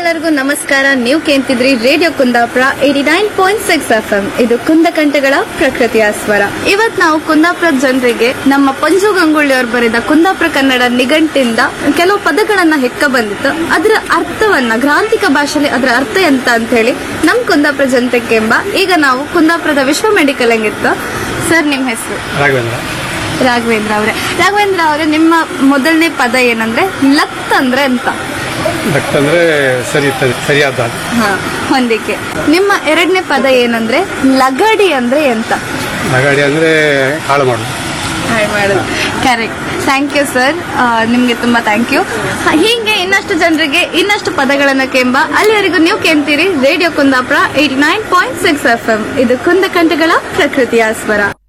ಎಲ್ಲರಿಗೂ ನಮಸ್ಕಾರ ನೀವು ಕೇಳ್ತಿದ್ರಿ radio Kundapura eighty nine point six F M ಇದು ಕುಂದಕಂಠಗಳ ಪ್ರಕೃತಿಯ ಸ್ವರ ಇವತ್ ನಾವು ಕುಂದಾಪುರ ಜನರಿಗೆ ನಮ್ಮ ಪಂಜು ಗಂಗೊಳ್ಳಿ ಅವರು ಬರೆದ ಕುಂದಾಪುರ ಕನ್ನಡ ನಿಘಂಟಿಂದ ಕೆಲವು ಪದಗಳನ್ನ ಹೆಕ್ಕ ಬಂದಿತ್ತು ಅದರ ಅರ್ಥವನ್ನ ಗ್ರಾಂಥಿಕ ಭಾಷೆಯಲ್ಲಿ ಅದರ ಅರ್ಥ ಎಂತ ಅಂತ ಹೇಳಿ ನಮ್ ಕುಂದಾಪುರ ಜನತೆಗೆ ಎಂಬ ಈಗ ನಾವು ಕುಂದಾಪುರದ ವಿಶ್ವ ಮೆಡಿಕಲ್ ಹಂಗಿತ್ತು ಸರ್ ನಿಮ್ ಹೆಸರು ರಾಘವೇಂದ್ರ ರಾಘವೇಂದ್ರ ಅವರೇ ರಾಘವೇಂದ್ರ ಅವರೇ ನಿಮ್ಮ ಮೊದಲನೇ ಪದ ಏನಂದ್ರೆ ಲತ್ ಅಂದ್ರೆ ಎಂತ ದಟ್ ಅಂದ್ರೆ ಸರಿ ಸರಿಯಾದ ಹಾ ಹೊಂದಿಕೆ ನಿಮ್ಮ ಎರಡನೇ ಪದ ಏನಂದ್ರೆ ಲಗಡಿ ಅಂದ್ರೆ ಎಂತ ನಗಾಡಿ ಅಂದ್ರೆ ಹಾಳು ಮಾಡೋದು ಕರೆಕ್ಟ್ ಥ್ಯಾಂಕ್ ಯು ಸರ್ ನಿಮ್ಗೆ ತುಂಬಾ ಥ್ಯಾಂಕ್ ಯು ಹೀಗೆ ಇನ್ನಷ್ಟು ಜನರಿಗೆ ಇನ್ನಷ್ಟು ಪದಗಳನ್ನ ಕೆಂಬ ಅಲ್ಲಿವರೆಗೂ ನೀವು ಕೆಂತೀರಿ radio Kundapura eighty nine point six F M ಇದು ಕುಂದಕಂಠಗಳ ಪ್ರಕೃತಿಯ ಸ್ವರ